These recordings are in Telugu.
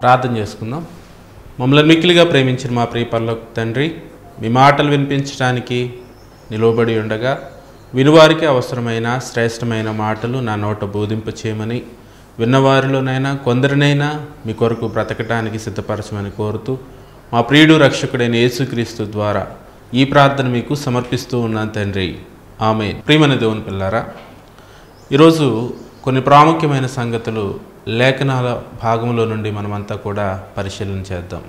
ప్రార్థన చేసుకుందాం మమ్మల్ని మిక్కిలిగా ప్రేమించిన మా ప్రియ పరలోక తండ్రి మీ మాటలు వినిపించడానికి నిలువబడి ఉండగా వినువారికి అవసరమైన శ్రేష్టమైన మాటలు నా నోట బోధింప చేయమని విన్నవారిలోనైనా కొందరినైనా మీ కొరకు బ్రతకటానికి సిద్ధపరచమని కోరుతూ మా ప్రియుడు రక్షకుడైన యేసుక్రీస్తు ద్వారా ఈ ప్రార్థన మీకు సమర్పిస్తూ ఉన్నాను తండ్రి ఆమె ప్రియమైన దేవుని పిల్లారా ఈరోజు కొన్ని ప్రాముఖ్యమైన సంగతులు లేఖనాల భాగంలో నుండి మనమంతా కూడా పరిశీలన చేద్దాం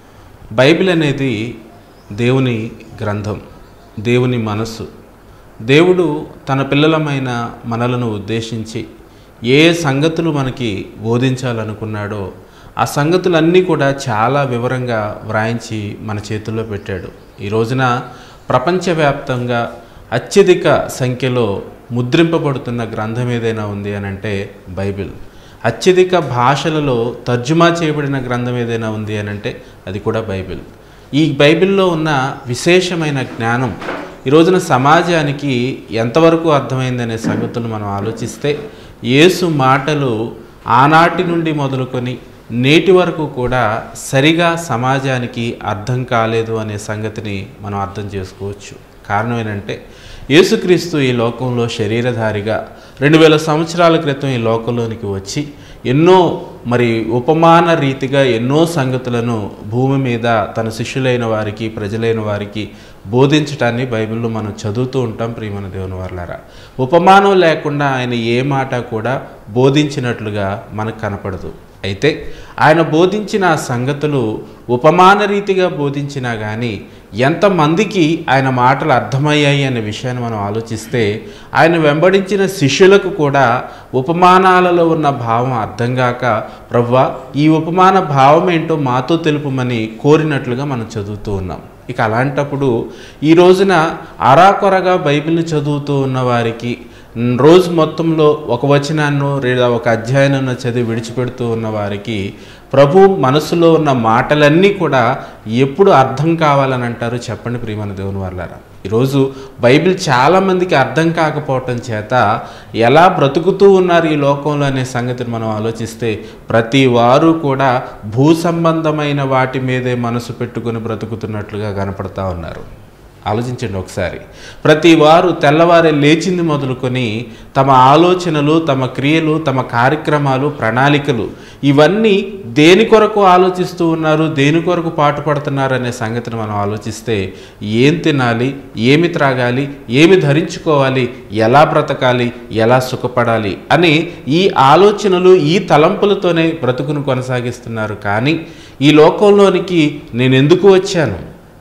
బైబిల్ అనేది దేవుని గ్రంథం దేవుని మనస్సు దేవుడు తన పిల్లలమైన మనలను ఉద్దేశించి ఏ సంగతులు మనకి బోధించాలనుకున్నాడో ఆ సంగతులన్నీ కూడా చాలా వివరంగా వ్రాయించి మన చేతుల్లో పెట్టాడు ఈ రోజున ప్రపంచవ్యాప్తంగా అత్యధిక సంఖ్యలో ముద్రింపబడుతున్న గ్రంథం ఏదైనా ఉంది అని అంటే బైబిల్ అత్యధిక భాషలలో తర్జుమా చేయబడిన గ్రంథం ఏదైనా ఉంది అని అంటే అది కూడా బైబిల్ ఈ బైబిల్లో ఉన్న విశేషమైన జ్ఞానం ఈ రోజున సమాజానికి ఎంతవరకు అర్థమైందనే సంగతులు మనం ఆలోచిస్తే యేసు మాటలు ఆనాటి నుండి మొదలుకొని నేటి వరకు కూడా సరిగా సమాజానికి అర్థం కాలేదు అనే సంగతిని మనం అర్థం చేసుకోవచ్చు కారణం ఏంటంటే యేసుక్రీస్తు ఈ లోకంలో శరీరధారిగా రెండు వేల సంవత్సరాల క్రితం ఈ లోకంలోనికి వచ్చి ఎన్నో మరి ఉపమాన రీతిగా ఎన్నో సంగతులను భూమి మీద తన శిష్యులైన వారికి ప్రజలైన వారికి బోధించటాన్ని బైబిల్లో మనం చదువుతూ ఉంటాం ప్రియమైన దేవుని వర్లారా ఉపమానం లేకుండా ఆయన ఏ మాట కూడా బోధించినట్లుగా మనకు కనపడదు అయితే ఆయన బోధించిన ఆ సంగతులు ఉపమాన రీతిగా బోధించినా కానీ ఎంతమందికి ఆయన మాటలు అర్థమయ్యాయి అనే విషయాన్ని మనం ఆలోచిస్తే ఆయన వెంబడించిన శిష్యులకు కూడా ఉపమానాలలో ఉన్న భావం అర్థం కాక ప్రవ్వా ఈ ఉపమాన భావం ఏంటో మాతో తెలుపమని కోరినట్లుగా మనం చదువుతూ ఉన్నాం ఇక అలాంటప్పుడు ఈ రోజున అరాకొరగా బైబిల్ని చదువుతూ ఉన్న వారికి మ్, రోజు మొత్తంలో ఒక వచనాన్నో లేదా ఒక అధ్యాయాన్ని చదివి విడిచిపెడుతూ ఉన్న వారికి ప్రభు మనసులో ఉన్న మాటలన్నీ కూడా ఎప్పుడు అర్థం కావాలని అంటారు చెప్పండి ప్రియమైన దేవుని వాళ్ళారా ఈరోజు బైబిల్ చాలామందికి అర్థం కాకపోవటం చేత ఎలా బ్రతుకుతూ ఉన్నారు ఈ లోకంలో అనే సంగతిని మనం ఆలోచిస్తే ప్రతి వారు కూడా భూ సంబంధమైన వాటి మీదే మనసు పెట్టుకుని బ్రతుకుతున్నట్లుగా కనపడతా ఉన్నారు ఆలోచించండి ఒకసారి ప్రతి వారు తెల్లవారే లేచింది మొదలుకొని తమ ఆలోచనలు తమ క్రియలు తమ కార్యక్రమాలు ప్రణాళికలు ఇవన్నీ దేని కొరకు ఆలోచిస్తూ ఉన్నారు దేని కొరకు పాటుపడుతున్నారు అనే సంగతిని మనం ఆలోచిస్తే ఏం తినాలి ఏమి త్రాగాలి ఏమి ధరించుకోవాలి ఎలా బ్రతకాలి ఎలా సుఖపడాలి అని ఈ ఆలోచనలు ఈ తలంపులతోనే బ్రతుకును కొనసాగిస్తున్నారు కానీ ఈ లోకంలోనికి నేను ఎందుకు వచ్చాను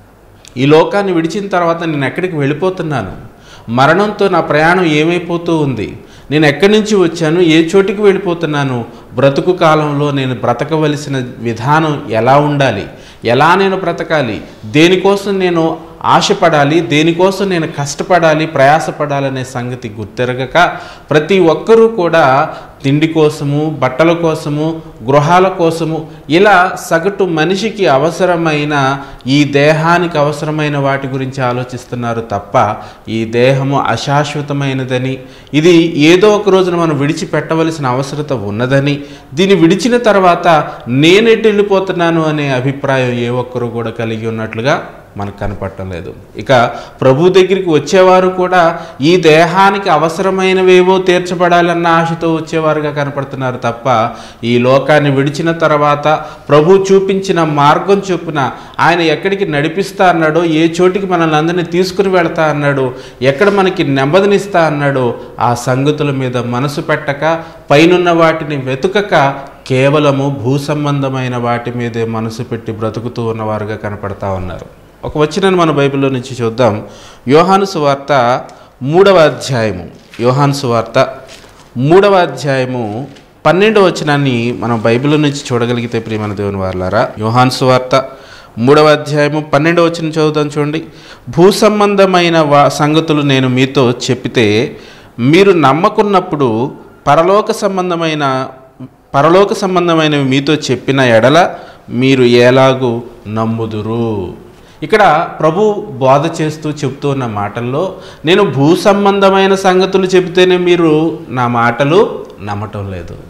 ఈ లోకాన్ని విడిచిన తర్వాత నేను ఎక్కడికి వెళ్ళిపోతున్నాను మరణంతో నా ప్రయాణం ఏమైపోతూ ఉంది నేను ఎక్కడి నుంచి వచ్చాను ఏ చోటికి వెళ్ళిపోతున్నాను బ్రతుకు కాలంలో నేను బ్రతకవలసిన విధానం ఎలా ఉండాలి ఎలా నేను బ్రతకాలి దేనికోసం నేను ఆశపడాలి దేనికోసం నేను కష్టపడాలి ప్రయాసపడాలనే సంగతి గుర్తెరగక ప్రతి ఒక్కరూ కూడా తిండి కోసము బట్టల కోసము గృహాల కోసము ఇలా సగటు మనిషికి అవసరమైన ఈ దేహానికి అవసరమైన వాటి గురించి ఆలోచిస్తున్నారు తప్ప ఈ దేహము అశాశ్వతమైనదని ఇది ఏదో ఒక రోజున మనం విడిచిపెట్టవలసిన అవసరత ఉన్నదని దీన్ని విడిచిన తర్వాత నేనెటు వెళ్ళిపోతున్నాను అనే అభిప్రాయం ఏ ఒక్కరూ కూడా కలిగి ఉన్నట్లుగా మనకు కనపడటం లేదు ఇక ప్రభు దగ్గరికి వచ్చేవారు కూడా ఈ దేహానికి అవసరమైనవేవో తీర్చబడాలన్న ఆశతో వచ్చేవారుగా కనపడుతున్నారు తప్ప ఈ లోకాన్ని విడిచిన తర్వాత ప్రభు చూపించిన మార్గం చొప్పున ఆయన ఎక్కడికి నడిపిస్తా అన్నాడో ఏ చోటికి మనల్ని అందరినీ తీసుకుని వెళతా అన్నాడో ఎక్కడ మనకి నెమ్మదినిస్తా అన్నాడో ఆ సంగతుల మీద మనసు పెట్టక పైనున్న వాటిని వెతుకక కేవలము భూ సంబంధమైన వాటి మీదే మనసు పెట్టి బ్రతుకుతూ ఉన్నవారుగా కనపడతా ఉన్నారు ఒక వచ్చిన మన బైబిల్లో నుంచి చూద్దాం యోహాను సువార్త మూడవ అధ్యాయము యోహాను సువార్త మూడవ అధ్యాయము పన్నెండవ వచనాన్ని మనం బైబిల్ నుంచి చూడగలిగితే ప్రియమైన దేవుని వారులారా యోహాను సువార్త మూడవ అధ్యాయము పన్నెండవ వచనం చదువుతాం చూడండి భూ సంబంధమైన వా సంగతులు నేను మీతో చెప్పితే మీరు నమ్మకున్నప్పుడు పరలోక సంబంధమైన పరలోక సంబంధమైనవి మీతో చెప్పిన ఎడల మీరు ఎలాగూ నమ్ముదురు ఇక్కడ ప్రభు బోధ చేస్తూ చెప్తూ ఉన్న మాటల్లో నేను భూ సంబంధమైన సంగతులు చెబితేనే మీరు నా మాటలు నమ్మటం లేదు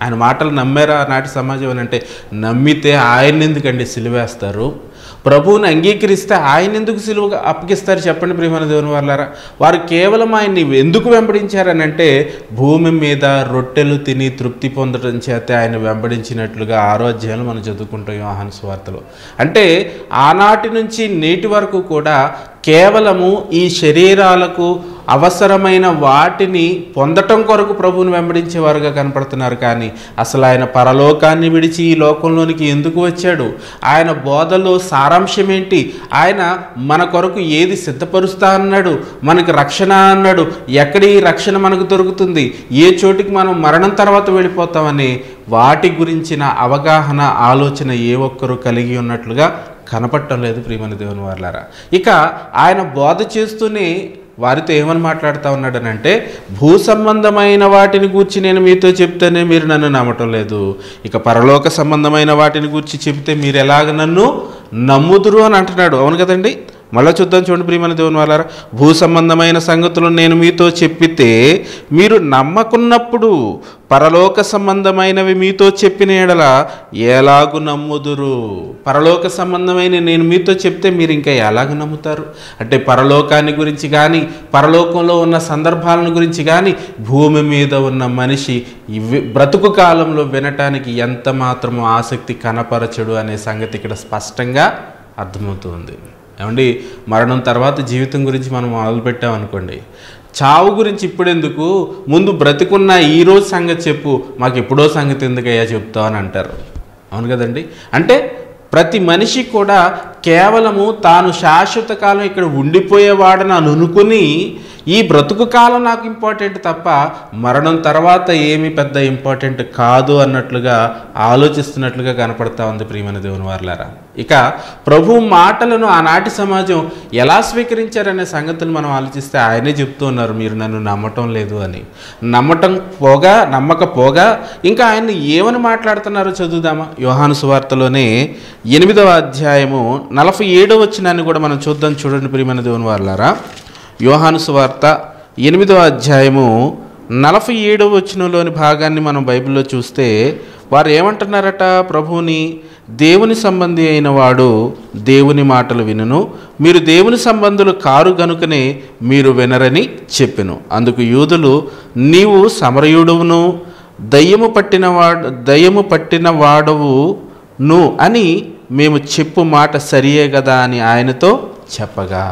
ఆయన మాటలు నమ్మారా నాటి సమాజం అని అంటే నమ్మితే ఆయన ఎందుకండి సిలువేస్తారు ప్రభువుని అంగీకరిస్తే ఆయన ఎందుకు సిలువ అప్పగిస్తారు చెప్పండి ప్రియమైన దేవుని వాళ్ళారా వారు కేవలం ఆయన్ని ఎందుకు వెంబడించారని అంటే భూమి మీద రొట్టెలు తిని తృప్తి పొందడం చేత ఆయన వెంబడించినట్లుగా ఆరో అధ్యాయంలో మనం చదువుకుంటాం యోహాను స్వార్తలో అంటే ఆనాటి నుంచి నేటి వరకు కూడా కేవలము ఈ శరీరాలకు అవసరమైన వాటిని పొందటం కొరకు ప్రభువుని వెంబడించేవారుగా కనపడుతున్నారు కానీ అసలు ఆయన పరలోకాన్ని విడిచి ఈ లోకంలోనికి ఎందుకు వచ్చాడు ఆయన బోధలో సారాంశం ఏంటి ఆయన మన కొరకు ఏది సిద్ధపరుస్తా అన్నాడు మనకి రక్షణ అన్నాడు ఎక్కడి ఈ రక్షణ మనకు దొరుకుతుంది ఏ చోటికి మనం మరణం తర్వాత వెళ్ళిపోతామని వాటి గురించిన అవగాహన ఆలోచన ఏ ఒక్కరూ కలిగి ఉన్నట్లుగా కనపడటం లేదు ప్రియమని దేవుని వాళ్ళారా ఇక ఆయన బోధ చేస్తూనే వారితో ఏమని మాట్లాడుతూ ఉన్నాడనంటే భూ సంబంధమైన వాటిని గూర్చి నేను మీతో చెప్తేనే మీరు నన్ను నమ్మటం లేదు ఇక పరలోక సంబంధమైన వాటిని గూర్చి చెబితే మీరు ఎలాగ నన్ను నమ్ముదురు అని అంటున్నాడు అవును కదండి మళ్ళీ చూద్దాం చూడండి ప్రియమైన దేవుని వాళ్ళారా భూ సంబంధమైన సంగతులు నేను మీతో చెప్పితే మీరు నమ్మకున్నప్పుడు పరలోక సంబంధమైనవి మీతో చెప్పిన ఎడల ఎలాగు నమ్ముదురు పరలోక సంబంధమైన నేను మీతో చెప్తే మీరు ఇంకా ఎలాగ నమ్ముతారు అంటే పరలోకాన్ని గురించి కానీ పరలోకంలో ఉన్న సందర్భాలను గురించి కానీ భూమి మీద ఉన్న మనిషి ఇవి బ్రతుకు కాలంలో వినటానికి ఎంత మాత్రమో ఆసక్తి కనపరచడు అనే సంగతి ఇక్కడ స్పష్టంగా అర్థమవుతుంది ఏమండి మరణం తర్వాత జీవితం గురించి మనం మొదలుపెట్టాం అనుకోండి చావు గురించి ఇప్పుడెందుకు ముందు బ్రతికున్న ఈ రోజు సంగతి చెప్పు మాకు ఎప్పుడో సంగతి ఎందుకయ్యా చెప్తావు అని అంటారు అవును కదండి అంటే ప్రతి మనిషి కూడా కేవలము తాను శాశ్వత కాలం ఇక్కడ ఉండిపోయేవాడని అని అనుకుని ఈ బ్రతుకు కాలం నాకు ఇంపార్టెంట్ తప్ప మరణం తర్వాత ఏమి పెద్ద ఇంపార్టెంట్ కాదు అన్నట్లుగా ఆలోచిస్తున్నట్లుగా కనపడతా ఉంది ప్రియమైన దేవుని వారులారా ఇక ప్రభు మాటలను ఆనాటి సమాజం ఎలా స్వీకరించారనే సంగతులు మనం ఆలోచిస్తే ఆయనే చెప్తూ ఉన్నారు మీరు నన్ను నమ్మటం లేదు అని నమ్మటం పోగా నమ్మకపోగా ఇంకా ఆయన ఏమని మాట్లాడుతున్నారో చదువుదామా యోహాను సువార్తలోనే ఎనిమిదవ అధ్యాయము నలభై ఏడవ వచ్చినాన్ని కూడా మనం చూద్దాం చూడండి ప్రియమైన దేవుని వారులారా యోహాను సువార్త ఎనిమిదవ అధ్యాయము నలభై ఏడవ వచనంలోని భాగాన్ని మనం బైబిల్లో చూస్తే వారు ఏమంటున్నారట ప్రభువుని దేవుని సంబంధి అయిన వాడు దేవుని మాటలు వినును మీరు దేవుని సంబంధులు కారు గనుకనే మీరు వినరని చెప్పెను అందుకు యూదులు నీవు సమరయుడువును దయ్యము పట్టిన వాడు దయ్యము పట్టిన వాడవు ను అని మేము చెప్పు మాట సరియే కదా అని ఆయనతో చెప్పగా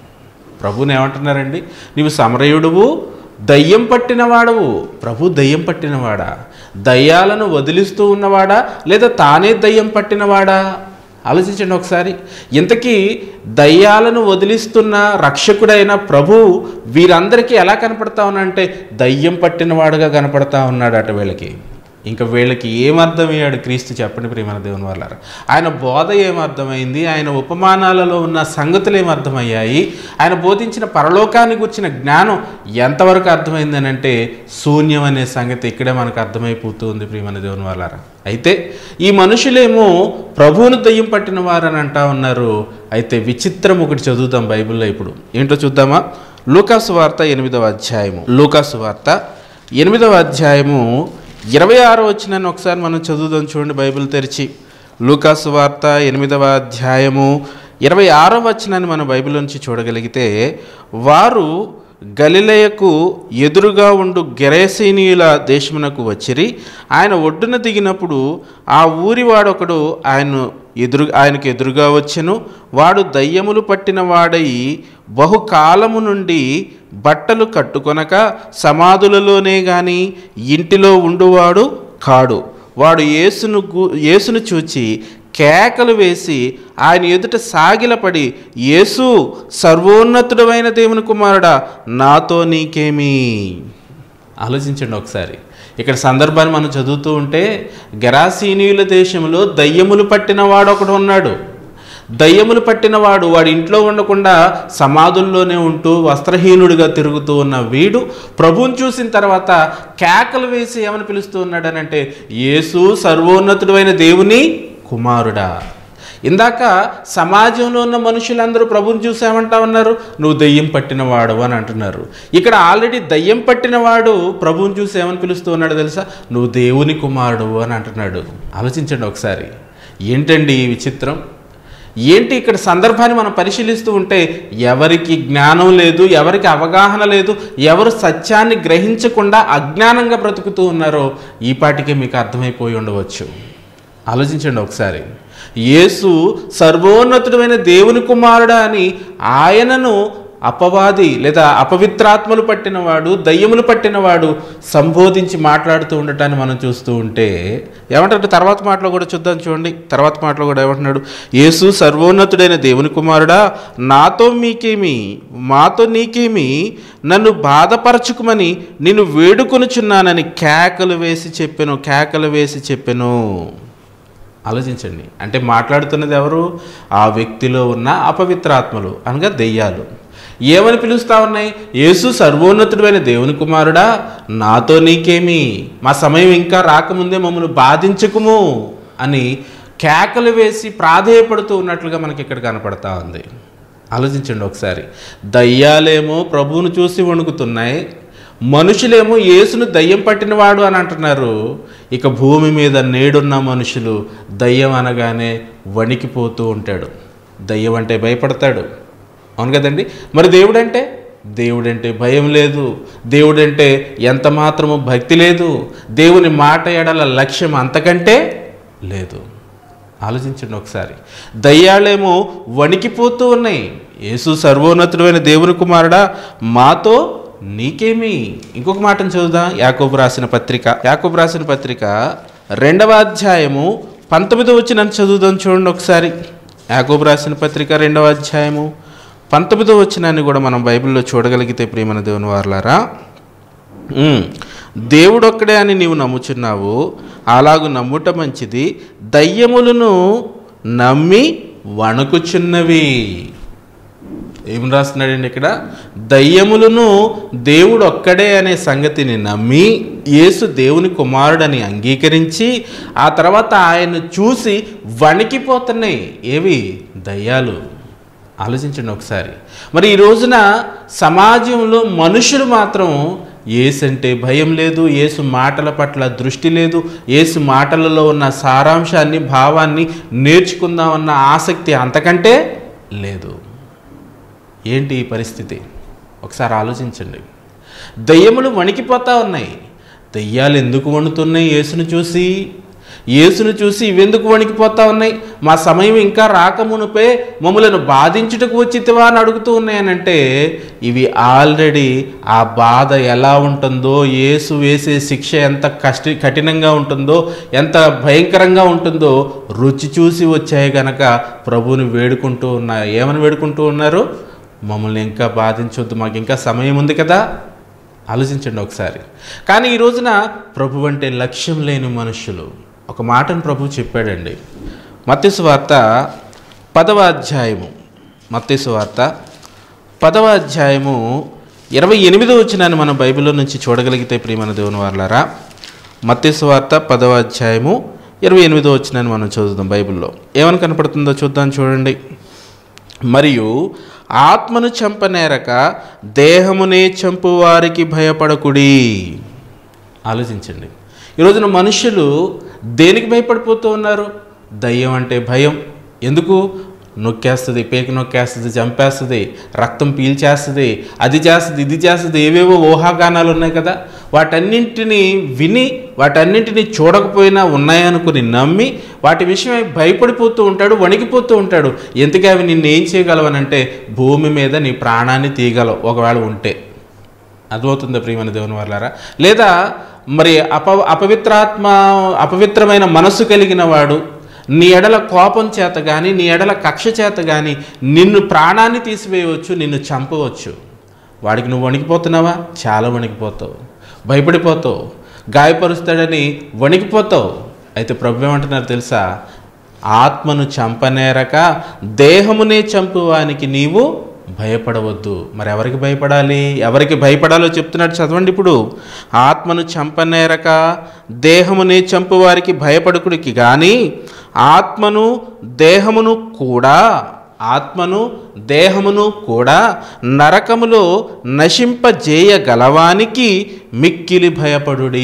ప్రభుని ఏమంటున్నారండి నీవు సమరయుడువు దయ్యం పట్టినవాడవు ప్రభు దయ్యం పట్టినవాడా దయ్యాలను వదిలిస్తూ ఉన్నవాడా లేదా తానే దయ్యం పట్టినవాడా ఆలోచించండి ఒకసారి ఇంతకీ దయ్యాలను వదిలిస్తున్న రక్షకుడైన ప్రభు వీరందరికీ ఎలా కనపడతా ఉన్నాడంటే దయ్యం పట్టినవాడుగా కనపడతా ఉన్నాడు అట వీళ్ళకి ఇంకా వీళ్ళకి ఏమర్థమయ్యాడు క్రీస్తు చెప్పండి ప్రియమైన దేవుని వల్ల ఆయన బోధ ఏమర్థమైంది ఆయన ఉపమానాలలో ఉన్న సంగతులు ఏమర్థమయ్యాయి ఆయన బోధించిన పరలోకాన్ని గుర్చిన జ్ఞానం ఎంతవరకు అర్థమైందని అంటే శూన్యం అనే సంగతి ఇక్కడే మనకు అర్థమైపోతూ ఉంది ప్రియమైన దేవుని వాళ్ళ అయితే ఈ మనుషులేమో ప్రభువును దయ్యం పట్టిన వారని అంటా ఉన్నారు అయితే విచిత్రం ఒకటి చదువుతాం బైబిల్లో ఇప్పుడు ఏంటో చూద్దామా లూకాసు వార్త ఎనిమిదవ అధ్యాయము లూకాసు వార్త ఎనిమిదవ అధ్యాయము ఇరవై ఆరో వచ్చినాన్ని ఒకసారి మనం చదువుదాం చూడండి బైబిల్ తెరిచి లూకాసు వార్త ఎనిమిదవ అధ్యాయము ఇరవై ఆరో వచనాన్ని మన బైబిల్ నుంచి చూడగలిగితే వారు గలిలయకు ఎదురుగా ఉండు గెరేసీనీయుల దేశమునకు వచ్చిరి ఆయన ఒడ్డున దిగినప్పుడు ఆ ఊరి వాడొకడు ఆయన ఎదురు ఆయనకు ఎదురుగా వచ్చెను వాడు దయ్యములు పట్టిన వాడై బహుకాలము నుండి బట్టలు కట్టుకొనక సమాధులలోనే గాని ఇంటిలో ఉండువాడు కాడు వాడు యేసును గు- యేసును చూచి కేకలు వేసి ఆయన ఎదుట సాగిలపడి యేసు సర్వోన్నతుడమైన దేవుని కుమారుడా నాతో నీకేమి ఆలోచించండి ఒకసారి ఇక్కడ సందర్భాన్ని మనం చదువుతూ ఉంటే గెరాసీనీయుల దేశంలో దయ్యములు పట్టిన వాడు ఒకడు ఉన్నాడు దయ్యములు పట్టినవాడు వాడి ఇంట్లో ఉండకుండా సమాధుల్లోనే ఉంటూ వస్త్రహీనుడిగా తిరుగుతూ ఉన్న వీడు ప్రభువుని చూసిన తర్వాత కేకలు వేసి ఏమని పిలుస్తూ ఉన్నాడనంటే యేసు సర్వోన్నతుడైన దేవుని కుమారుడా ఇందాక సమాజంలో ఉన్న మనుషులందరూ ప్రభుని చూసామంటా ఉన్నారు నువ్వు దయ్యం పట్టినవాడు అని అంటున్నారు ఇక్కడ ఆల్రెడీ దయ్యం పట్టినవాడు ప్రభువుని చూసి ఏమని పిలుస్తూ ఉన్నాడు తెలుసా నువ్వు దేవుని కుమారుడు అని అంటున్నాడు ఆలోచించండి ఒకసారి ఏంటండి ఈ విచిత్రం ఏంటి ఇక్కడ సందర్భాన్ని మనం పరిశీలిస్తూ ఉంటే ఎవరికి జ్ఞానం లేదు ఎవరికి అవగాహన లేదు ఎవరు సత్యాన్ని గ్రహించకుండా అజ్ఞానంగా బ్రతుకుతూ ఉన్నారో ఈ పాటికే మీకు అర్థమైపోయి ఉండవచ్చు ఆలోచించండి ఒకసారి యేసు సర్వోన్నతుడమైన దేవుని కుమారుడా అని ఆయనను అపవాది లేదా అపవిత్రాత్మలు పట్టినవాడు దయ్యములు పట్టినవాడు సంబోధించి మాట్లాడుతూ ఉండటాన్ని మనం చూస్తూ ఉంటే ఏమంటారు తర్వాత మాటలో కూడా చూద్దాం చూడండి తర్వాత మాటలో కూడా ఏమంటున్నాడు యేసు సర్వోన్నతుడైన దేవుని కుమారుడా నాతో మీకేమి మాతో నీకేమి నన్ను బాధపరచుకుమని నేను వేడుకొనుచున్నానని కేకలు వేసి చెప్పెను కేకలు వేసి చెప్పెను ఆలోచించండి అంటే మాట్లాడుతున్నది ఎవరు ఆ వ్యక్తిలో ఉన్న అపవిత్రాత్మలు అనగా దెయ్యాలు ఏమని పిలుస్తా ఉన్నాయి యేసు సర్వోన్నతుడైన దేవుని కుమారుడా నాతో నీకేమి మా సమయం ఇంకా రాకముందే మమ్మల్ని బాధించకుము అని కేకలు వేసి ప్రాధేయపడుతూ ఉన్నట్లుగా మనకి ఇక్కడ కనపడతా ఉంది ఆలోచించండి ఒకసారి దయ్యాలేమో ప్రభువును చూసి వణుకుతున్నాయి మనుషులేమో యేసును దయ్యం పట్టినవాడు అని అంటున్నారు ఇక భూమి మీద నేడున్న మనుషులు దయ్యం అనగానే వణికిపోతూ ఉంటాడు దయ్యం అంటే భయపడతాడు అవును కదండి మరి దేవుడంటే దేవుడంటే భయం లేదు దేవుడంటే ఎంత మాత్రము భక్తి లేదు దేవుని మాట ఎడల లక్ష్యం అంతకంటే లేదు ఆలోచించండి ఒకసారి దయ్యాలేమో వణికిపోతూ ఉన్నాయి యేసు సర్వోన్నతుడైన దేవుని కుమారుడా మాతో నీకేమి ఇంకొక మాటను చదువుదాం యాకోబు రాసిన పత్రిక యాకోబు రాసిన పత్రిక రెండవ అధ్యాయము పంతొమ్మిదో వచ్చిన చదువుదాం చూడండి ఒకసారి యాకోబు రాసిన పత్రిక రెండవ అధ్యాయము పంతొమ్మిదో వచ్చినాన్ని కూడా మనం బైబిల్లో చూడగలిగితే ప్రియమైన దేవుని వారలారా ఉమ్, దేవుడొక్కడే అని నీవు నమ్ముచున్నావు అలాగు నమ్ముట మంచిది దయ్యములను నమ్మి వణుకుచున్నవి ఏం రాస్తున్నాడండి ఇక్కడ దయ్యములను దేవుడు ఒక్కడే అనే సంగతిని నమ్మి యేసు దేవుని కుమారుడని అంగీకరించి ఆ తర్వాత ఆయన్ను చూసి వణికిపోతున్నాయి ఏవి దయ్యాలు ఆలోచించండి ఒకసారి మరి ఈ రోజున సమాజంలో మనుషులు మాత్రం ఏసంటే భయం లేదు ఏసు మాటల పట్ల దృష్టి లేదు ఏసు మాటలలో ఉన్న సారాంశాన్ని భావాన్ని నేర్చుకుందామన్న ఆసక్తి అంతకంటే లేదు ఏంటి ఈ పరిస్థితి ఒకసారి ఆలోచించండి దయ్యములు వణికిపోతా ఉన్నాయి దయ్యాలు ఎందుకు వణుతున్నాయి యేసును చూసి యేసును చూసి ఇవెందుకు వణికిపోతా ఉన్నాయి మా సమయం ఇంకా రాకమునుపే మమ్మలను బాధించుటకు వచ్చితివా అని అడుగుతూ ఉన్నాయనంటే ఇవి ఆల్రెడీ ఆ బాధ ఎలా ఉంటుందో యేసు వేసే శిక్ష ఎంత కష్ట కఠినంగా ఉంటుందో ఎంత భయంకరంగా ఉంటుందో రుచి చూసి వచ్చాయి గనక ప్రభువుని వేడుకుంటూ ఉన్నాయి ఏమని వేడుకుంటూ ఉన్నారు మమ్మల్ని ఇంకా బాధించొద్దు మాకు ఇంకా సమయం ఉంది కదా ఆలోచించండి ఒకసారి కానీ ఈ రోజున ప్రభు అంటే లక్ష్యం లేని మనుషులు ఒక మాటను ప్రభు చెప్పాడండి మత్స్సు వార్త పదవ అధ్యాయము మత్స్సు వార్త పదవ అధ్యాయము ఇరవై ఎనిమిదో వచ్చినాన్ని మనం బైబిల్లో నుంచి చూడగలిగితే ప్రియమైన దేవుని వారులారా మత్స్సు వార్త పదవ అధ్యాయము ఇరవై ఎనిమిదో వచ్చినాన్ని మనం చదువుదాం బైబిల్లో ఏమని కనపడుతుందో చూద్దాం చూడండి మరియు ఆత్మను చంపనేరక దేహమునే చంపు వారికి భయపడకుడి ఆలోచించండి ఈ రోజున మనుషులు దేనికి భయపడిపోతూ ఉన్నారు దయ్యం అంటే భయం ఎందుకు నొక్కేస్తుంది పేక నొక్కేస్తుంది చంపేస్తుంది రక్తం పీల్చేస్తుంది అది చేస్తుంది ఇది చేస్తుంది ఏవేవో ఊహాగానాలు ఉన్నాయి కదా వాటన్నింటినీ విని వాటన్నింటినీ చూడకపోయినా ఉన్నాయనుకుని నమ్మి వాటి విషయమై భయపడిపోతూ ఉంటాడు వణికిపోతూ ఉంటాడు ఎందుకే అవి నిన్ను ఏం చేయగలవనంటే భూమి మీద నీ ప్రాణాన్ని తీయగలవు ఒకవేళ ఉంటే అర్థమవుతుందా ప్రియమైన దేవుని వాళ్ళారా లేదా మరి అప అపవిత్రాత్మ అపవిత్రమైన మనస్సు కలిగిన వాడు నీ ఎడల కోపం చేత కానీ నీ ఎడల కక్ష చేత కానీ నిన్ను ప్రాణాన్ని తీసివేయవచ్చు నిన్ను చంపవచ్చు వాడికి నువ్వు వణికిపోతున్నావా చాలా వణికిపోతావు భయపడిపోతావు గాయపరుస్తాడని వణికిపోతావు అయితే ప్రభు ఏమంటున్నారు తెలుసా ఆత్మను చంపనేరక దేహమునే చంపువానికి నీవు భయపడవద్దు మరి ఎవరికి భయపడాలి ఎవరికి భయపడాలో చెప్తున్నాడు చదవండి ఇప్పుడు ఆత్మను చంపనేరక దేహమునే చంపువారికి భయపడుకుడికి కానీ ఆత్మను దేహమును కూడా ఆత్మను దేహమును కూడా నరకములో నశింపజేయగలవానికి మిక్కిలి భయపడుడి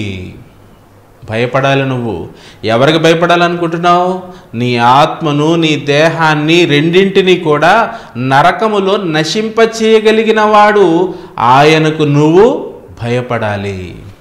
భయపడాలి నువ్వు ఎవరికి భయపడాలనుకుంటున్నావు నీ ఆత్మను నీ దేహాన్ని రెండింటినీ కూడా నరకములో నశింపచేయగలిగిన వాడు ఆయనకు నువ్వు భయపడాలి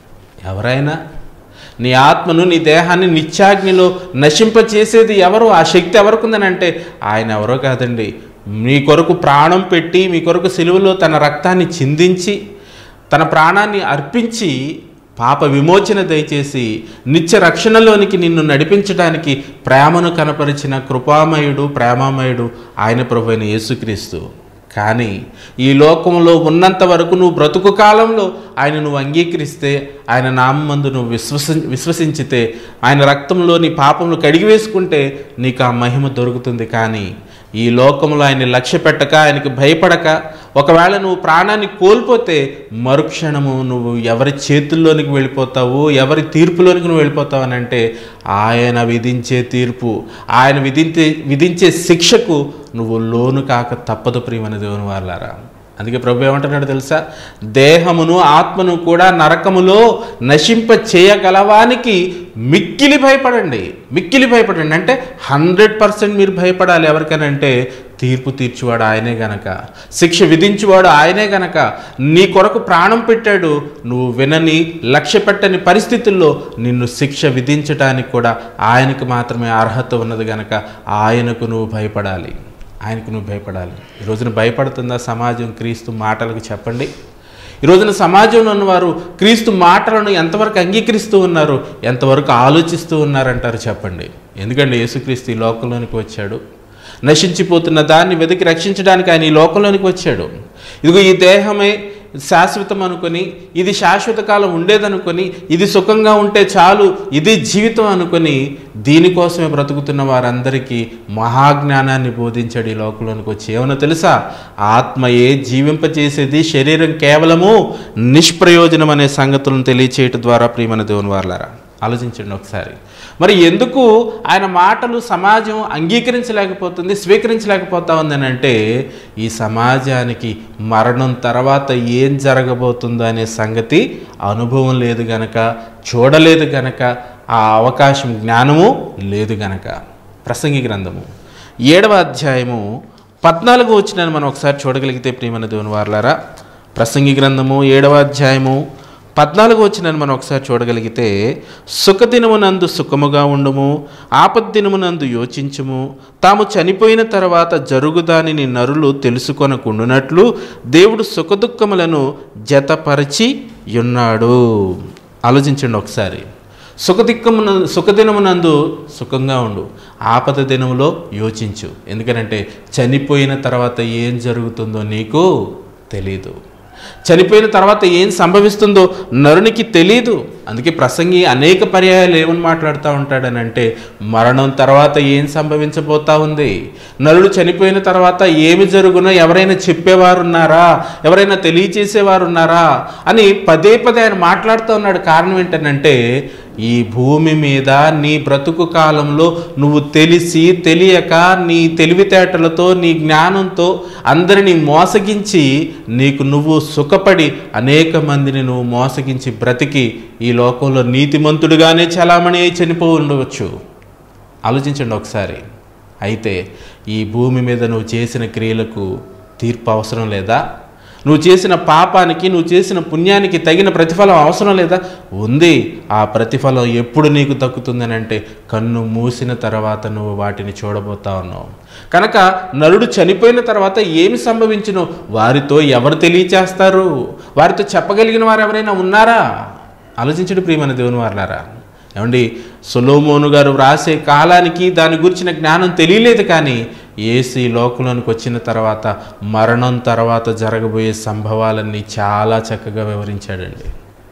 ఎవరైనా నీ ఆత్మను నీ దేహాన్ని నిత్యాగ్నిలో నశింపచేసేది ఎవరు ఆ శక్తి ఎవరికి ఉందనంటే ఆయన ఎవరో కాదండి మీ కొరకు ప్రాణం పెట్టి మీ కొరకు సిలువలో తన రక్తాన్ని చిందించి తన ప్రాణాన్ని అర్పించి పాప విమోచన దయచేసి నిత్య రక్షణలోనికి నిన్ను నడిపించడానికి ప్రేమను కనపరిచిన కృపామయుడు ప్రేమామయుడు ఆయన ప్రభు అయిన యేసుక్రీస్తు కానీ ఈ లోకంలో ఉన్నంత వరకు నువ్వు బ్రతుకు కాలంలో ఆయన నువ్వు అంగీకరిస్తే ఆయన నామందు నువ్వు విశ్వసి విశ్వసించితే ఆయన రక్తంలో నీ పాపములు కడిగి వేసుకుంటే నీకు ఆ మహిమ దొరుకుతుంది కానీ ఈ లోకంలో ఆయన్ని లక్ష్య పెట్టక ఆయనకి భయపడక ఒకవేళ నువ్వు ప్రాణాన్ని కోల్పోతే మరుక్షణము నువ్వు ఎవరి చేతుల్లోనికి వెళ్ళిపోతావు ఎవరి తీర్పులోనికి నువ్వు వెళ్ళిపోతావు అని అంటే ఆయన విధించే తీర్పు ఆయన విధించే విధించే శిక్షకు నువ్వు లోను కాక తప్పదు ప్రియమని దేవుని వాళ్ళారా అందుకే ప్రభు ఏమంటున్నాడు తెలుసా దేహమును ఆత్మను కూడా నరకములో నశింప చేయగలవానికి మిక్కిలి భయపడండి మిక్కిలి భయపడండి అంటే హండ్రెడ్ పర్సెంట్ మీరు భయపడాలి ఎవరికనంటే తీర్పు తీర్చువాడు ఆయనే గనక శిక్ష విధించువాడు ఆయనే గనక నీ కొరకు ప్రాణం పెట్టాడు నువ్వు వినని లక్ష్య పెట్టని పరిస్థితుల్లో నిన్ను శిక్ష విధించడానికి కూడా ఆయనకు మాత్రమే అర్హత ఉన్నది గనక ఆయనకు నువ్వు భయపడాలి ఆయనకు నువ్వు భయపడాలి ఈ రోజున భయపడుతుందా సమాజం క్రీస్తు మాటలకు చెప్పండి ఈ రోజున సమాజంలో ఉన్నవారు క్రీస్తు మాటలను ఎంతవరకు అంగీకరిస్తూ ఉన్నారు ఎంతవరకు ఆలోచిస్తూ ఉన్నారంటారు చెప్పండి ఎందుకంటే యేసుక్రీస్తు ఈ లోకంలోనికి వచ్చాడు నశించిపోతున్న దాన్ని వెతికి రక్షించడానికి ఆయన ఈ లోకంలోనికి వచ్చాడు ఇదిగో ఈ దేహమే శాశ్వతం అనుకొని ఇది శాశ్వత కాలం ఉండేదనుకొని ఇది సుఖంగా ఉంటే చాలు ఇది జీవితం అనుకొని దీనికోసమే బ్రతుకుతున్న వారందరికీ మహాజ్ఞానాన్ని బోధించాడు ఈ లోకంలోనికి వచ్చి ఏమన్నా తెలుసా ఆత్మయే జీవింపచేసేది శరీరం కేవలము నిష్ప్రయోజనం అనే సంగతులను తెలియచేయటం ద్వారా ప్రియమైన దేవుని వార్లారా ఆలోచించండి ఒకసారి మరి ఎందుకు ఆయన మాటలు సమాజం అంగీకరించలేకపోతుంది స్వీకరించలేకపోతా ఉందని అంటే ఈ సమాజానికి మరణం తర్వాత ఏం జరగబోతుందో అనే సంగతి అనుభవం లేదు గనక చూడలేదు గనక ఆ అవకాశం జ్ఞానము లేదు గనక ప్రసంగి గ్రంథము ఏడవ అధ్యాయము పద్నాలుగు వచ్చిన మనం ఒకసారి చూడగలిగితే ప్రియమైన దేవుని వార్లారా ప్రసంగి గ్రంథము ఏడవ అధ్యాయము పద్నాలుగు వచ్చిన మనం ఒకసారి చూడగలిగితే సుఖదినమునందు సుఖముగా ఉండుము ఆపద్దినమునందు యోచించుము తాము చనిపోయిన తర్వాత జరుగుదానిని నరులు తెలుసుకొనకుండునట్లు దేవుడు సుఖదుఖములను జతపరిచి ఉన్నాడు ఆలోచించండి ఒకసారి సుఖదిక్కమున సుఖదినమునందు సుఖంగా ఉండు ఆపద దినములో యోచించు ఎందుకనంటే చనిపోయిన తర్వాత ఏం జరుగుతుందో నీకు తెలీదు చనిపోయిన తర్వాత ఏం సంభవిస్తుందో నరునికి తెలీదు అందుకే ప్రసంగి అనేక పర్యాయాలు ఏమని మాట్లాడుతూ ఉంటాడనంటే మరణం తర్వాత ఏం సంభవించబోతా ఉంది నరుడు చనిపోయిన తర్వాత ఏమి జరుగునో ఎవరైనా చెప్పేవారు ఉన్నారా ఎవరైనా తెలియచేసేవారు ఉన్నారా అని పదే పదే ఆయన మాట్లాడుతూ ఉన్నాడు కారణం ఏంటనంటే ఈ భూమి మీద నీ బ్రతుకు కాలంలో నువ్వు తెలిసి తెలియక నీ తెలివితేటలతో నీ జ్ఞానంతో అందరినీ మోసగించి నీకు నువ్వు సుఖపడి అనేక మందిని నువ్వు మోసగించి బ్రతికి ఈ లోకంలో నీతిమంతుడుగానే చలామణి అయి చనిపో ఉండవచ్చు ఆలోచించండి ఒకసారి అయితే ఈ భూమి మీద నువ్వు చేసిన క్రియలకు తీర్పు అవసరం లేదా నువ్వు చేసిన పాపానికి నువ్వు చేసిన పుణ్యానికి తగిన ప్రతిఫలం అవసరం లేదా ఉంది ఆ ప్రతిఫలం ఎప్పుడు నీకు దక్కుతుందని అంటే కన్ను మూసిన తర్వాత నువ్వు వాటిని చూడబోతా ఉన్నావు కనుక నరుడు చనిపోయిన తర్వాత ఏమి సంభవించునో వారితో ఎవరు తెలియచేస్తారు వారితో చెప్పగలిగిన వారు ఎవరైనా ఉన్నారా ఆలోచించడు ప్రియమైన దేవుని వారులారా ఏమండి సొలోమోను గారు వ్రాసే కాలానికి దాని గురించిన జ్ఞానం తెలియలేదు కానీ ఏసీ లోకంలోనికి వచ్చిన తర్వాత మరణం తర్వాత జరగబోయే సంభవాలన్నీ చాలా చక్కగా వివరించాడండి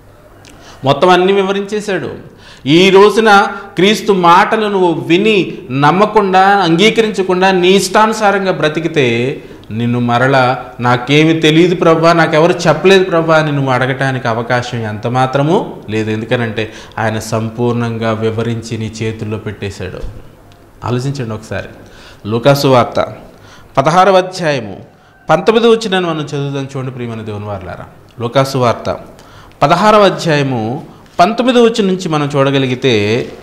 మొత్తం అన్ని వివరించేశాడు ఈ రోజున క్రీస్తు మాటలు నువ్వు విని నమ్మకుండా అంగీకరించకుండా నీ ఇష్టానుసారంగా బ్రతికితే నిన్ను మరల నాకేమి తెలియదు ప్రభా నాకెవరు చెప్పలేదు ప్రభా అని నువ్వు అడగటానికి అవకాశం ఎంత మాత్రమూ లేదు ఎందుకనంటే ఆయన సంపూర్ణంగా వివరించి నీ చేతుల్లో పెట్టేశాడు ఆలోచించండి ఒకసారి లూకాసు వార్త పదహారవ అధ్యాయము పంతొమ్మిది వచ్చిన మనం చదువుదాం చూడండి ప్రియమైన దేవుని వారులారా లూకాసు వార్త పదహారవ అధ్యాయము పంతొమ్మిది వచ్చి నుంచి మనం చూడగలిగితే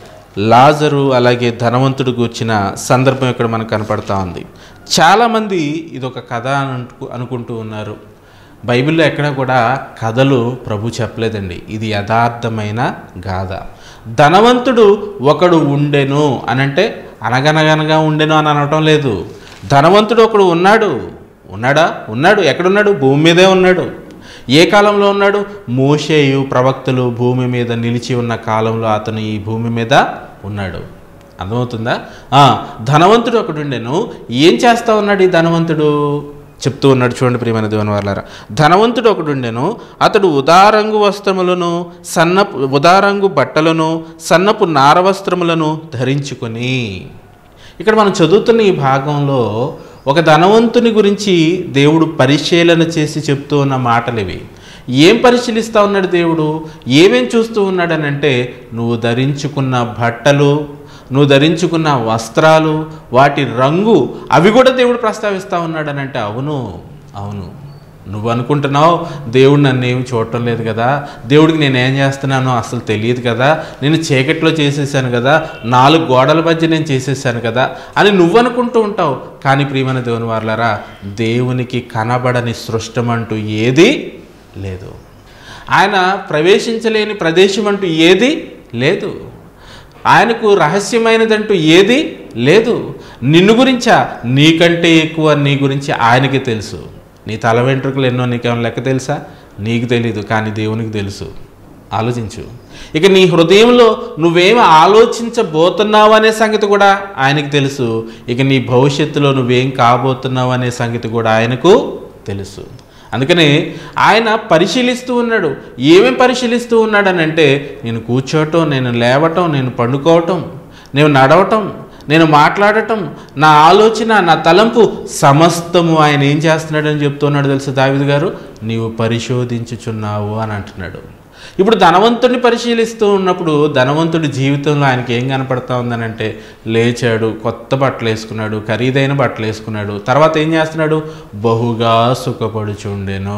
లాజరు అలాగే ధనవంతుడు కూర్చిన సందర్భం ఇక్కడ మనకు కనపడతా ఉంది చాలామంది ఇదొక కథ అని అనుకు- అనుకుంటూ ఉన్నారు బైబిల్లో ఎక్కడ కూడా కథలు ప్రభు చెప్పలేదండి ఇది యథార్థమైన గాథ ధనవంతుడు ఒకడు ఉండెను అని అంటే అనగనగనగా ఉండెను అని అనటం లేదు ధనవంతుడు ఒకడు ఉన్నాడు ఉన్నాడా ఉన్నాడు ఎక్కడున్నాడు భూమి మీదే ఉన్నాడు ఏ కాలంలో ఉన్నాడు మోషేయు ప్రవక్తలు భూమి మీద నిలిచి ఉన్న కాలంలో అతను ఈ భూమి మీద ఉన్నాడు అర్థమవుతుందా ఆ, ధనవంతుడు ఒకడు ఉండెను ఏం చేస్తా ఉన్నాడు ఈ ధనవంతుడు చెప్తూ ఉన్నాడు చూడండి ప్రియమైన దేవుని వాళ్ళారా ధనవంతుడు ఒకడు ఉండెను అతడు ఉదారంగు వస్త్రములను సన్నపు ఉదారంగు బట్టలను సన్నపు నార వస్త్రములను ధరించుకొని ఇక్కడ మనం చదువుతున్న ఈ భాగంలో ఒక ధనవంతుని గురించి దేవుడు పరిశీలన చేసి చెప్తూ ఉన్న మాటలు ఇవి ఏం పరిశీలిస్తూ ఉన్నాడు దేవుడు ఏమేం చూస్తూ ఉన్నాడనంటే నువ్వు ధరించుకున్న బట్టలు నువ్వు ధరించుకున్న వస్త్రాలు వాటి రంగు అవి కూడా దేవుడు ప్రస్తావిస్తూ ఉన్నాడనంటే అవును అవును నువ్వు అనుకుంటున్నావు దేవుడు నన్ను ఏమి చూడటం లేదు కదా దేవుడికి నేను ఏం చేస్తున్నానో అసలు తెలియదు కదా నేను చీకట్లో చేసేసాను కదా నాలుగు గోడల మధ్య నేను చేసేసాను కదా అని నువ్వు అనుకుంటూ ఉంటావు కానీ ప్రియమైన దేవుని వాళ్ళరా దేవునికి కనబడని సృష్టమంటూ ఏది లేదు ఆయన ప్రవేశించలేని ప్రదేశం అంటూ ఏది లేదు ఆయనకు రహస్యమైనదంటూ ఏది లేదు నిన్ను గురించా నీకంటే ఎక్కువ నీ గురించి ఆయనకి తెలుసు నీ తల వెంట్రుకలు ఎన్నో నీకేమైనా లెక్క తెలుసా నీకు తెలీదు కానీ దేవునికి తెలుసు ఆలోచించు ఇక నీ హృదయంలో నువ్వేం ఆలోచించబోతున్నావు అనే సంగతి కూడా ఆయనకి తెలుసు ఇక నీ భవిష్యత్తులో నువ్వేం కాబోతున్నావు అనే సంగతి కూడా ఆయనకు తెలుసు అందుకని ఆయన పరిశీలిస్తూ ఉన్నాడు ఏమేం పరిశీలిస్తూ ఉన్నాడనంటే నేను కూర్చోవటం నేను లేవటం నేను పండుకోవటం నేను నడవటం నేను మాట్లాడటం నా ఆలోచన నా తలంపు సమస్తము ఆయన ఏం చేస్తున్నాడని చెప్తున్నాడు తెలుసు దావిద్ గారు నీవు పరిశోధించుచున్నావు అని అంటున్నాడు ఇప్పుడు ధనవంతుడిని పరిశీలిస్తూ ఉన్నప్పుడు ధనవంతుడి జీవితంలో ఆయనకి ఏం కనపడతా ఉందనంటే లేచాడు కొత్త బట్టలు వేసుకున్నాడు ఖరీదైన బట్టలు వేసుకున్నాడు తర్వాత ఏం చేస్తున్నాడు బహుగా సుఖపడుచుండెను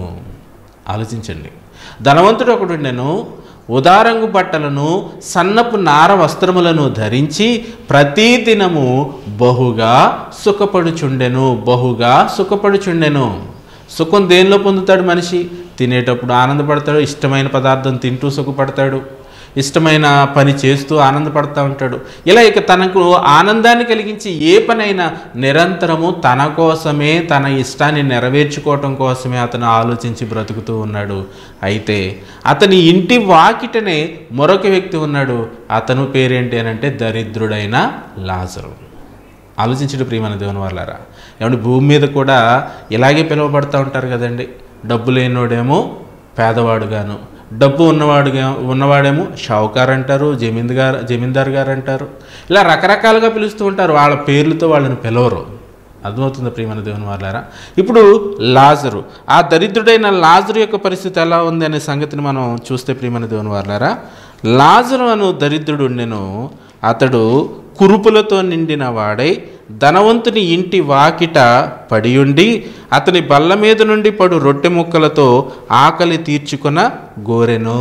ఆలోచించండి ధనవంతుడు ఒకడు ఉండెను ఉదారంగు బట్టలను సన్నపు నార వస్త్రములను ధరించి ప్రతిదినము బహుగా సుఖపడుచుండెను బహుగా సుఖపడుచుండెను సుఖం దేనిలో పొందుతాడు మనిషి తినేటప్పుడు ఆనందపడతాడు ఇష్టమైన పదార్థం తింటూ సుఖపడతాడు ఇష్టమైన పని చేస్తూ ఆనందపడతా ఉంటాడు ఇలా ఇక తనకు ఆనందాన్ని కలిగించి ఏ పనైనా నిరంతరము తన కోసమే తన ఇష్టాన్ని నెరవేర్చుకోవటం కోసమే అతను ఆలోచించి బ్రతుకుతూ ఉన్నాడు అయితే అతని ఇంటి వాకిటనే మరొక వ్యక్తి ఉన్నాడు అతను పేరేంటి అని అంటే దరిద్రుడైన లాజరు ఆలోచించడు ప్రియమైన దేవుని వాళ్ళారా ఏమంటే భూమి మీద కూడా ఇలాగే పిలువబడుతూ ఉంటారు కదండి డబ్బు లేనోడేమో పేదవాడుగాను డబ్బు ఉన్నవాడుగా ఉన్నవాడేమో షావుకార్ అంటారు జమీందార్ జమీందార్ గారు అంటారు ఇలా రకరకాలుగా పిలుస్తూ ఉంటారు వాళ్ళ పేర్లతో వాళ్ళని పిలవరు అర్థమవుతుంది ప్రియమైన దేవుని వాళ్ళారా ఇప్పుడు లాజరు ఆ దరిద్రుడైన లాజరు యొక్క పరిస్థితి ఎలా ఉంది అనే సంగతిని మనం చూస్తే ప్రియమైన దేవుని వాళ్ళారా లాజరు అను దరిద్రుడు ఉండెను అతడు కురుపులతో నిండిన వాడై ధనవంతుని ఇంటి వాకిట పడియుండి అతని బల్ల మీద నుండి పడు రొట్టె ముక్కలతో ఆకలి తీర్చుకున్న గోరెను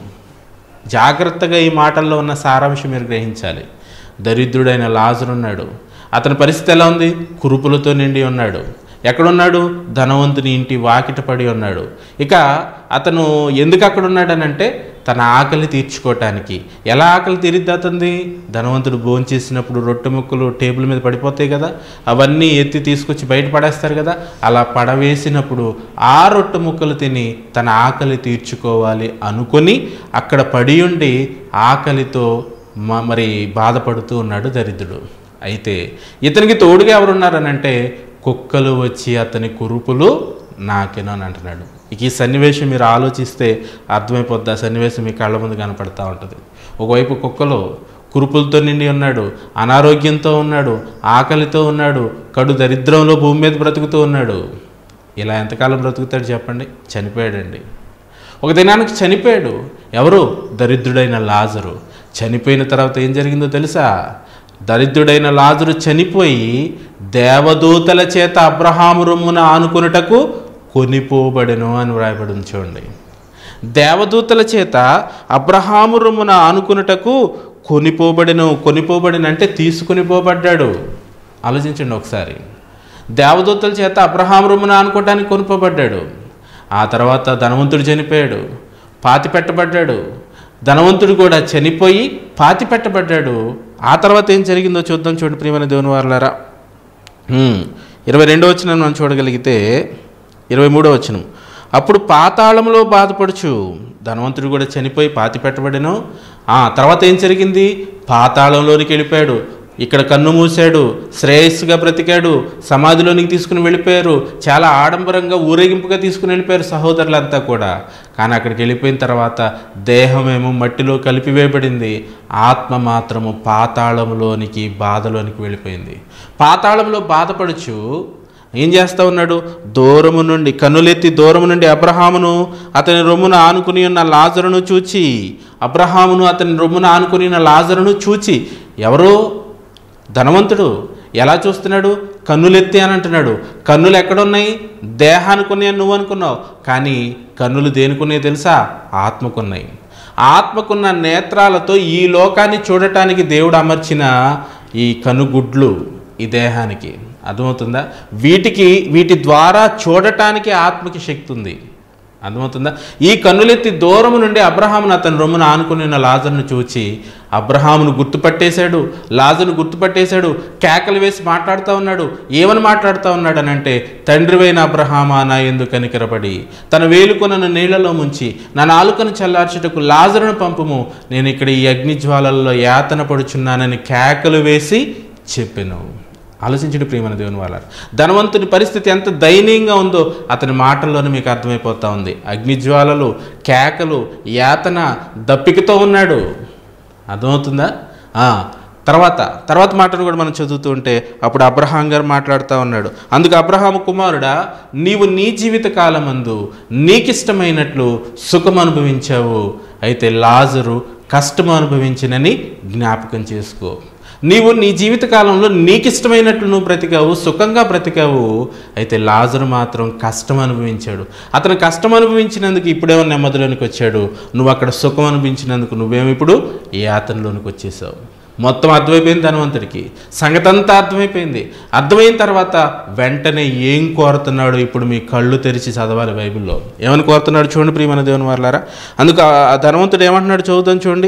జాగ్రత్తగా ఈ మాటల్లో ఉన్న సారాంశం మీరు గ్రహించాలి దరిద్రుడైన లాజరున్నాడు అతని పరిస్థితి ఎలా ఉంది కురుపులతో నిండి ఉన్నాడు ఎక్కడున్నాడు ధనవంతుని ఇంటి వాకిట పడి ఉన్నాడు ఇక అతను ఎందుకు అక్కడ ఉన్నాడనంటే తన ఆకలి తీర్చుకోవటానికి ఎలా ఆకలి తీరిద్ది అతనిది ధనవంతుడు భోంచేసినప్పుడు రొట్టె ముక్కలు టేబుల్ మీద పడిపోతాయి కదా అవన్నీ ఎత్తి తీసుకొచ్చి బయట పడేస్తారు కదా అలా పడవేసినప్పుడు ఆ రొట్టె ముక్కలు తిని తన ఆకలి తీర్చుకోవాలి అనుకొని అక్కడ పడి ఉండి ఆకలితో మ- మరి బాధపడుతూ ఉన్నాడు దరిద్రుడు అయితే ఇతనికి తోడుగా ఎవరున్నారనంటే కుక్కలు వచ్చి అతని కురుపులు నాకెను అని అంటున్నాడు ఇక ఈ సన్నివేశం మీరు ఆలోచిస్తే అర్థమైపోద్ది ఆ సన్నివేశం మీ కళ్ళ ముందు కనపడతా ఉంటుంది ఒకవైపు కుక్కలు కురుపులతో నిండి ఉన్నాడు అనారోగ్యంతో ఉన్నాడు ఆకలితో ఉన్నాడు కడు దరిద్రంలో భూమి మీద బ్రతుకుతూ ఉన్నాడు ఇలా ఎంతకాలం బ్రతుకుతాడు చెప్పండి చనిపోయాడండి ఒక దినానికి చనిపోయాడు ఎవరు దరిద్రుడైన లాజరు చనిపోయిన తర్వాత ఏం జరిగిందో తెలుసా దరిద్రుడైన లాజరు చనిపోయి దేవదూతల చేత అబ్రహాము రొమ్మున ఆనుకున్నటకు కొనిపోబడెను అని వ్రాయబడి ఉంది చూడండి దేవదూతల చేత అబ్రహాము రొమ్మున ఆనుకున్నటకు కొనిపోబడిను కొనిపోబడిన అంటే తీసుకుని పోబడ్డాడు ఆలోచించండి ఒకసారి దేవదూతల చేత అబ్రహాము రొమ్మున ఆనుకోవడానికి కొనిపోబడ్డాడు ఆ తర్వాత ధనవంతుడు చనిపోయాడు పాతి పెట్టబడ్డాడు ధనవంతుడు కూడా చనిపోయి పాతి పెట్టబడ్డాడు ఆ తర్వాత ఏం జరిగిందో చూద్దాం చూడు ప్రియమైన దేవుని వారులారా ఉమ్, ఇరవై రెండో వచ్చిన మనం చూడగలిగితే ఇరవై మూడో వచనం అప్పుడు పాతాళంలో బాధపడుచు ధనవంతుడు కూడా చనిపోయి పాతి పెట్టబడెను ఆ తర్వాత ఏం జరిగింది పాతాళంలోనికి వెళ్ళిపోయాడు ఇక్కడ కన్ను మూసాడు శ్రేయస్సుగా బ్రతికాడు సమాధిలోనికి తీసుకుని వెళ్ళిపోయారు చాలా ఆడంబరంగా ఊరేగింపుగా తీసుకుని వెళ్ళిపోయారు సహోదరులంతా కూడా కానీ అక్కడికి వెళ్ళిపోయిన తర్వాత దేహమేమో మట్టిలో కలిపివేయబడింది ఆత్మ మాత్రము పాతాళంలోనికి బాధలోనికి వెళ్ళిపోయింది పాతాళంలో బాధపడుచు ఏం చేస్తా ఉన్నాడు దూరము నుండి కన్నులెత్తి దూరము నుండి అబ్రహామును అతని రొమ్మున ఆనుకుని ఉన్న లాజరును చూచి అబ్రహామును అతని రొమ్మున ఆనుకుని ఉన్న లాజరును చూచి ఎవరు ధనవంతుడు ఎలా చూస్తున్నాడు కన్నులెత్తి అని అంటున్నాడు కన్నులు ఎక్కడున్నాయి దేహానుకున్నాయి అని నువ్వు అనుకున్నావు కానీ కన్నులు దేనికున్నాయి తెలుసా ఆత్మకున్నాయి ఆత్మకున్న నేత్రాలతో ఈ లోకాన్ని చూడటానికి దేవుడు అమర్చిన ఈ కనుగుడ్లు ఈ దేహానికి అర్థమవుతుందా వీటికి వీటి ద్వారా చూడటానికి ఆత్మకి శక్తి ఉంది అర్థమవుతుందా ఈ కన్నులెత్తి దూరము నుండి అబ్రహామును అతని రొమ్మున ఆనుకుని ఉన్న లాజర్ను చూచి అబ్రహామును గుర్తుపట్టేశాడు లాజర్ను గుర్తుపట్టేశాడు కేకలు వేసి మాట్లాడుతూ ఉన్నాడు ఏమని మాట్లాడుతూ ఉన్నాడు అని అంటే తండ్రివైన అబ్రహామా నా ఎందు కనికరపడి తన వేలుకొనను నీళ్లలో ముంచి నా నాలుకను చల్లార్చుటకు లాజరును పంపుము నేను ఇక్కడ ఈ అగ్నిజ్వాలల్లో యాతన పడుచున్నానని కేకలు వేసి చెప్పెను ఆలోచించండి ప్రియమైన దేవుని వాళ్ళ ధనవంతుని పరిస్థితి ఎంత దయనీయంగా ఉందో అతని మాటల్లోనే మీకు అర్థమైపోతా ఉంది అగ్నిజ్వాలలు కేకలు యాతన దప్పికతో ఉన్నాడు అర్థమవుతుందా ఆ, తర్వాత తర్వాత మాటను కూడా మనం చదువుతూ ఉంటే అప్పుడు అబ్రహాం గారు మాట్లాడుతూ ఉన్నాడు అందుకు అబ్రహాము కుమారుడా నీవు నీ జీవిత కాలమందు నీకిష్టమైనట్లు సుఖం అనుభవించావు అయితే లాజరు కష్టం అనుభవించినని జ్ఞాపకం చేసుకో నీవు నీ జీవితకాలంలో నీకు ఇష్టమైనట్లు నువ్వు బ్రతికావు సుఖంగా బ్రతికావు అయితే లాజరు మాత్రం కష్టం అనుభవించాడు అతను కష్టం అనుభవించినందుకు ఇప్పుడేమో నెమ్మదిలోనికి వచ్చాడు నువ్వు అక్కడ సుఖం అనుభవించినందుకు నువ్వేమి ఇప్పుడు ఈ యాతనలోనికి వచ్చేసావు మొత్తం అర్థమైపోయింది ధనవంతుడికి సంగతంతా అర్థమైపోయింది అర్థమైన తర్వాత వెంటనే ఏం కోరుతున్నాడు ఇప్పుడు మీ కళ్ళు తెరిచి చదవాలి బైబిల్లో ఏమని కోరుతున్నాడు చూడండి ప్రియమైన దేవుని వారులారా అందుకు ఆ- ఆ ధనవంతుడు ఏమంటున్నాడు చదువుదాం చూడండి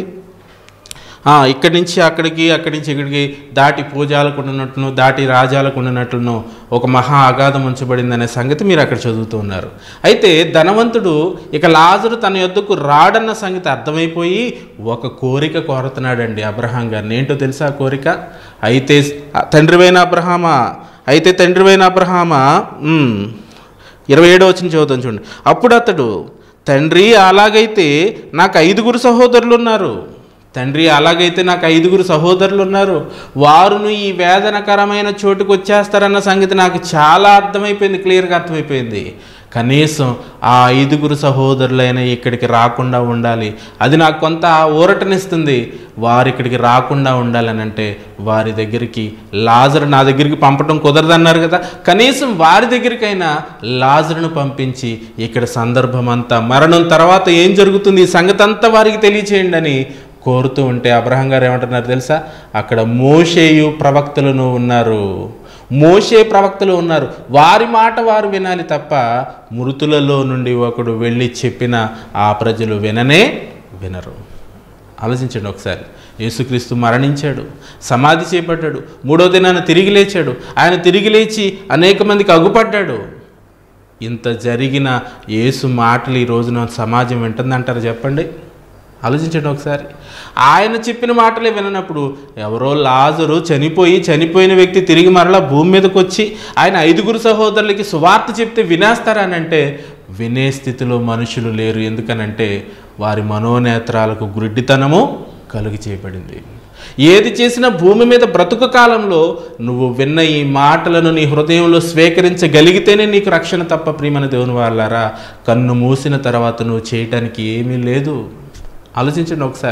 ఆ, ఇక్కడి నుంచి అక్కడికి అక్కడి నుంచి ఇక్కడికి దాటి పూజాలకు ఉన్నట్లును దాటి రాజాలకు ఉన్నట్లును ఒక మహా అగాధం ఉంచబడిందనే సంగతి మీరు అక్కడ చదువుతూ ఉన్నారు అయితే ధనవంతుడు ఇక లాజరు తన యొద్దకు రాడన్న సంగతి అర్థమైపోయి ఒక కోరిక కోరుతున్నాడండి అబ్రహాం గారిని ఏంటో తెలుసా ఆ కోరిక అయితే తండ్రివైన అబ్రహామా అయితే తండ్రివైన అబ్రహామా ఉమ్, ఇరవై ఏడో వచ్చిన చదువుతాం చూడండి అప్పుడు అతడు తండ్రి అలాగైతే నాకు ఐదుగురు సహోదరులు ఉన్నారు తండ్రి అలాగైతే నాకు ఐదుగురు సహోదరులు ఉన్నారు వారును ఈ వేదనకరమైన చోటుకు వచ్చేస్తారన్న సంగతి నాకు చాలా అర్థమైపోయింది క్లియర్గా అర్థమైపోయింది కనీసం ఆ ఐదుగురు సహోదరులైన ఇక్కడికి రాకుండా ఉండాలి అది నాకు కొంత ఊరటనిస్తుంది వారు ఇక్కడికి రాకుండా ఉండాలని అంటే వారి దగ్గరికి లాజరు నా దగ్గరికి పంపడం కుదరదన్నారు కదా కనీసం వారి దగ్గరికైనా లాజరును పంపించి ఇక్కడ సందర్భం అంతా మరణం తర్వాత ఏం జరుగుతుంది ఈ సంగతి అంతా వారికి తెలియచేయండి అని కోరుతూ ఉంటే అబ్రహం గారు ఏమంటున్నారు తెలుసా అక్కడ మోషేయు ప్రవక్తలను ఉన్నారు మోషే ప్రవక్తలు ఉన్నారు వారి మాట వారు వినాలి తప్ప మృతులలో నుండి ఒకడు వెళ్ళి చెప్పిన ఆ ప్రజలు విననే వినరు ఆలోచించండి ఒకసారి యేసుక్రీస్తు మరణించాడు సమాధి చేపట్టాడు మూడో దినాన తిరిగి లేచాడు ఆయన తిరిగి లేచి అనేక మందికి అగుపడ్డాడు ఇంత జరిగిన యేసు మాటలు ఈ రోజున సమాజం వింటుందంటారు చెప్పండి ఆలోచించండి ఒకసారి ఆయన చెప్పిన మాటలే విననప్పుడు ఎవరో లాజరు చనిపోయి చనిపోయిన వ్యక్తి తిరిగి మరలా భూమి మీదకి వచ్చి ఆయన ఐదుగురు సహోదరులకి సువార్త చెప్తే వినేస్తారనంటే వినే స్థితిలో మనుషులు లేరు ఎందుకనంటే వారి మనోనేత్రాలకు గుడ్డితనము కలుగు చేయబడింది ఏది చేసినా భూమి మీద బ్రతుకు కాలంలో నువ్వు విన్న ఈ మాటలను నీ హృదయంలో స్వీకరించగలిగితేనే నీకు రక్షణ తప్ప ప్రియమైన దేవుని వాళ్ళారా కన్ను మూసిన తర్వాత నువ్వు చేయటానికి ఏమీ లేదు ఆలోచించండి ఒకసారి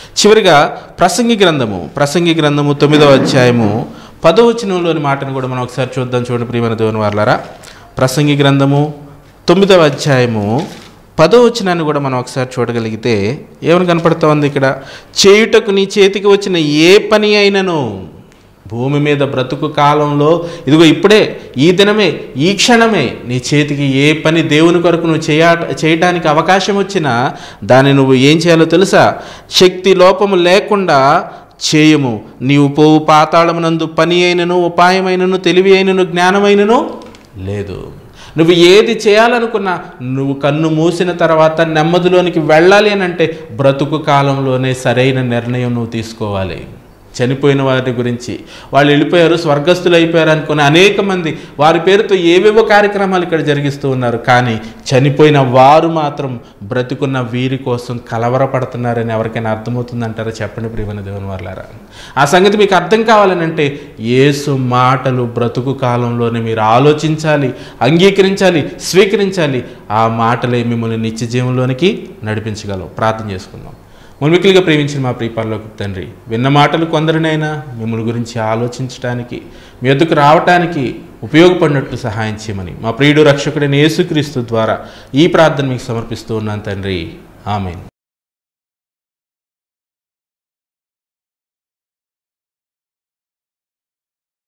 చివరిగా ప్రసంగి గ్రంథము ప్రసంగి గ్రంథము తొమ్మిదవ అధ్యాయము పదవచనంలోని మాటను కూడా మనం ఒకసారి చూద్దాం చూడండి ప్రియమైన దేవుని వాళ్ళారా ప్రసంగి గ్రంథము తొమ్మిదవ అధ్యాయము పదవచనాన్ని కూడా మనం ఒకసారి చూడగలిగితే ఏమని కనపడుతూ ఉంది ఇక్కడ చేయుటకు నీ చేతికి వచ్చిన ఏ పని అయినను భూమి మీద బ్రతుకు కాలంలో ఇదిగో ఇప్పుడే ఈ దినమే ఈ క్షణమే నీ చేతికి ఏ పని దేవుని కొరకు నువ్వు చేయ చేయటానికి అవకాశం వచ్చినా దాన్ని నువ్వు ఏం చేయాలో తెలుసా శక్తి లోపము లేకుండా చేయము నీవు పోవు పాతాళమునందు పని అయినను ఉపాయమైనను తెలివి అయినను జ్ఞానమైనను లేదు నువ్వు ఏది చేయాలనుకున్నా నువ్వు కన్ను మూసిన తర్వాత నెమ్మదిలోనికి వెళ్ళాలి అని అంటే బ్రతుకు కాలంలోనే సరైన నిర్ణయం నువ్వు తీసుకోవాలి చనిపోయిన వారి గురించి వాళ్ళు వెళ్ళిపోయారు స్వర్గస్థులు అయిపోయారు అనుకుని అనేక మంది వారి పేరుతో ఏవేవో కార్యక్రమాలు ఇక్కడ జరిగిస్తూ ఉన్నారు కానీ చనిపోయిన వారు మాత్రం బ్రతుకున్న వీరి కోసం కలవరపడుతున్నారని ఎవరికైనా అర్థమవుతుందంటారా చెప్పండి ప్రియమైన దేవుని వాళ్ళారా ఆ సంగతి మీకు అర్థం కావాలనంటే యేసు మాటలు బ్రతుకు కాలంలోనే మీరు ఆలోచించాలి అంగీకరించాలి స్వీకరించాలి ఆ మాటలే మిమ్మల్ని నిత్య జీవంలోనికి నడిపించగలవు ప్రార్థన చేసుకుందాం మున్మికిలిగా ప్రేమించిన మా ప్రియపాలకు తండ్రి విన్న మాటలు కొందరినైనా మిమ్మల్ని గురించి ఆలోచించడానికి మీ వద్దకు రావటానికి ఉపయోగపడినట్లు సహాయం చేయమని మా ప్రియుడు రక్షకుడైన యేసుక్రీస్తు ద్వారా ఈ ప్రార్థన మీకు సమర్పిస్తూ ఉన్నాను తండ్రి ఆమెన్